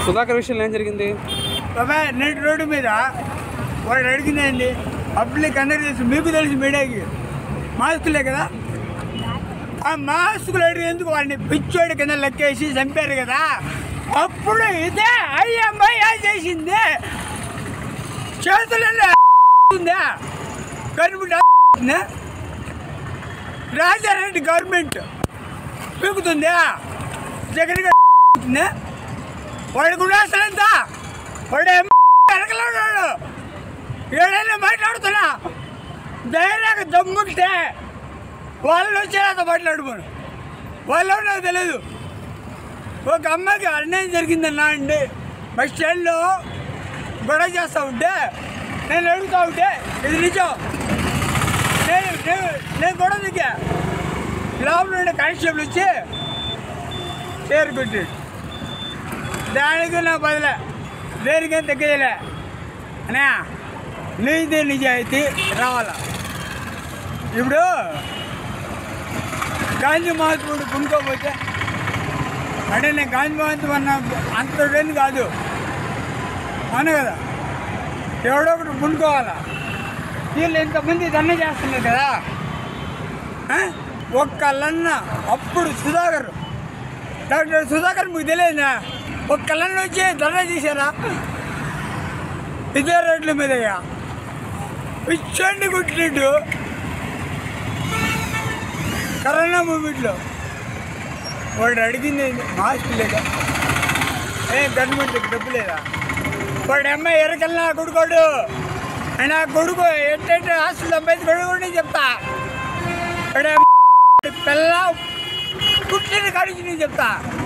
సుధాకర్ విషయంలో ఏం జరిగింది బాబాయ్ నేటి రోడ్డు మీద వాడు అడిగిందండి పబ్లిక్ అందరికీ తెలుసు మీకు తెలుసు మీడియాకి మాస్కులే కదా ఆ మాస్కులు అడిగి ఎందుకు వాడిని పిచ్చోడి కింద లెక్కేసి చంపారు కదా అప్పుడు ఇదే అయ్యమ్మాయి చేసింది చేతులలో ఉందా గవర్నమెంట్ ఉందా? రాజారెడ్డి గవర్నమెంట్ పీకుతుందా జగన్ గారు ఉందా? వాడు కూడా అసలు ఎంత వాడు వెనకలాడు ఏడైనా మాట్లాడుతున్నా ధైర్యంగా దమ్ముంటే వాళ్ళు వచ్చేలాగా మాట్లాడుకోను వాళ్ళు నాకు తెలియదు ఒక అమ్మాయికి అన్యాయం జరిగిందన్నా అండి బస్ స్టాండ్లో గొడవ చేస్తూ ఉంటే నేను అడుగుతూ ఉంటే ఇది నిజం నేను నేను- నేను గొడవ దిగా లోపల ఉండే కానిస్టేబుల్ వచ్చి పేరు కొట్టాడు దానికి నా బదులే దేనికేం తగ్గలే అనే నీతి నిజాయితీ రావాలా ఇప్పుడు గాంధీ మహాత్ముడు కొనుక్కోపోతే అంటే నేను గాంధీ మహాత్మ అన్న అంత రెండు కాదు అవును కదా ఎవడో ఒకటి పుండుకోవాలా వీళ్ళు ఇంతమంది దండ చేస్తున్నారు కదా ఆ? ఒక్కళ్ళన్న అప్పుడు సుధాకర్ డాక్టర్ సుధాకర్ మీకు తెలియదా ఒక్కళ్ళన్న వచ్చి దండ చేశారా ఇదే రోడ్ల మీదగా పిచ్చండి కుట్టినట్టు కరోనా మూమెంట్లో వాడు అడిగింది ఏంది? మాస్క్ లేదా ఏ గవర్నమెంట్కి డబ్బు లేదా వాడు అమ్మాయి ఎరకల్లా కొడుకోడు నా కొడుకు ఎట్టంటే హాస్టల్ సంపాదించి కొడుకు చెప్తా వాడు అమ్మాయి పిల్ల పుట్టిన కాడికి నేను చెప్తా